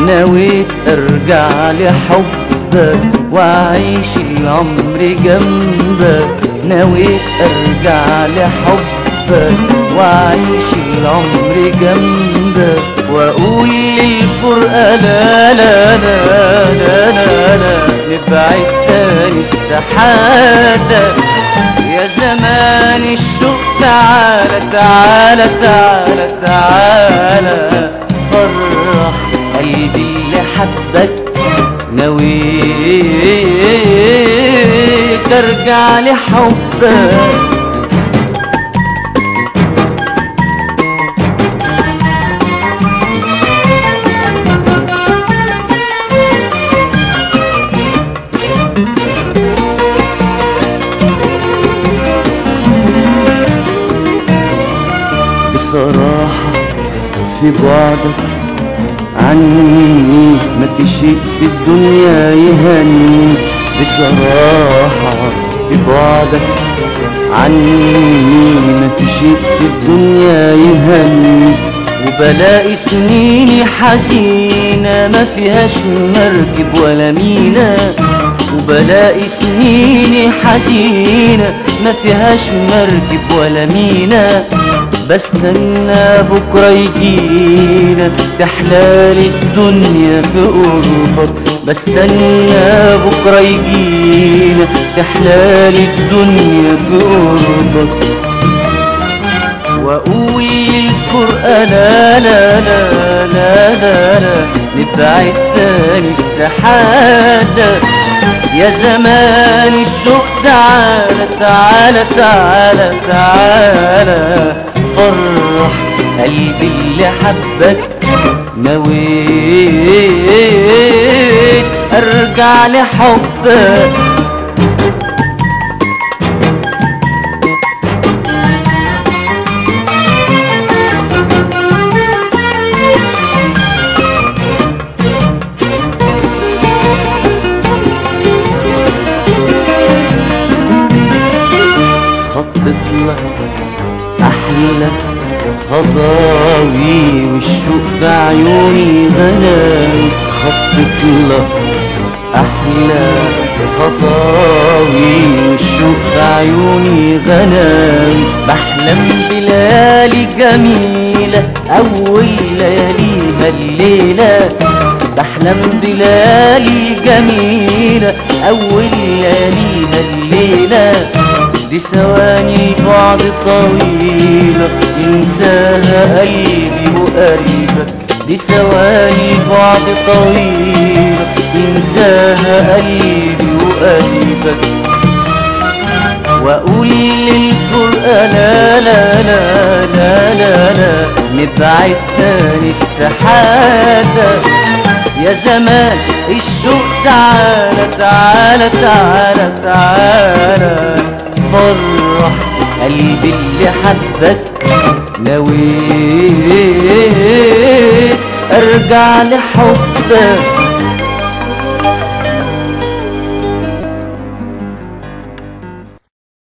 نويت ارجع لحبك واعيش العمر جنبك نويت ارجع لحبك واعيش العمر جنبك واقول للفرقة لا لا لا لا لا لا نبعد تاني استحالة يا زمان الشوق تعالى تعالى تعالى تعالى فرح قلبي اللي حبك نويت ارجع لحبك بصراحة في بعدك عني ما في شيء في الدنيا يهني بصراحة في بعدك عني ما في شيء في الدنيا يهني وبلاقي سنيني حزينة ما فيهاش مركب ولا مينا وبلاقي سنيني حزينة ما فيهاش مركب ولا مينا بستنى بكرة يجينا تحلالي الدنيا في قربك بستنى بكرة يجينا تحلالي الدنيا في قربك واقول للفرقة لا لا لا لا لا لا نبعد تاني استحالة يا زمان الشوق تعالى تعالى تعالى تعالى فرح قلبي اللي حبك نويت ارجع لحبك خطط لك احلى خطاوي والشوق في عيوني غناوي خطط لك احلى خطاوي والشوق في عيوني غناوي بحلم بليالي جميلة اول لياليها الليلة بحلم بليالي جميلة اول لياليها الليلة دي ثواني بعد طويلة ينساها قلبي وقريبك دي ثواني بعد طويلة ينساها قلبي وقريبك واقول للفرقة لا لا لا لا لا لا نبعد تاني استحالة يا زمان الشوق تعالى تعالى تعالى تعالى فرح قلبي اللي حبك نويت ارجع لحبك